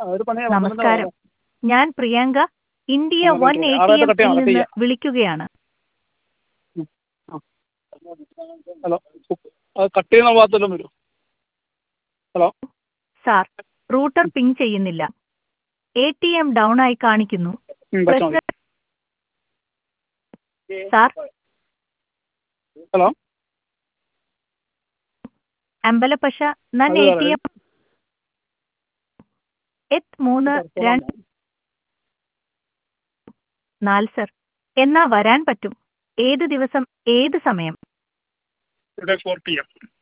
ഒരു പണി നമസ്കാരം ഞാൻ Priyanka India ah, one okay. A ah, T അത് കട്ട് ചെയ്യണം, എമ്മിൽ കട്ട് നിന്ന് ചെയ്യാം. വിളിക്കുകയാണ് ഹലോ അത് കട്ട് ചെയ്യുന്ന ഭാഗത്തെല്ലാം വരും ഹലോ സാർ റൂട്ടർ പിങ് ചെയ്യുന്നില്ല എ ടി എം ഡൗൺ ആയി കാണിക്കുന്നു ഉം, വെച്ചാൽ മതി പ്രശ്നം സാർ ഹലോ അമ്പലപ്പശ നൻ അത് എ പറയാം. ടി എം എത്ത് മൂന്ന് രണ്ട് നാല് സർ എന്നാ വരാൻ പറ്റും ഏത് ദിവസം ഏത് സമയം ടുഡേ ഫോർ പി എം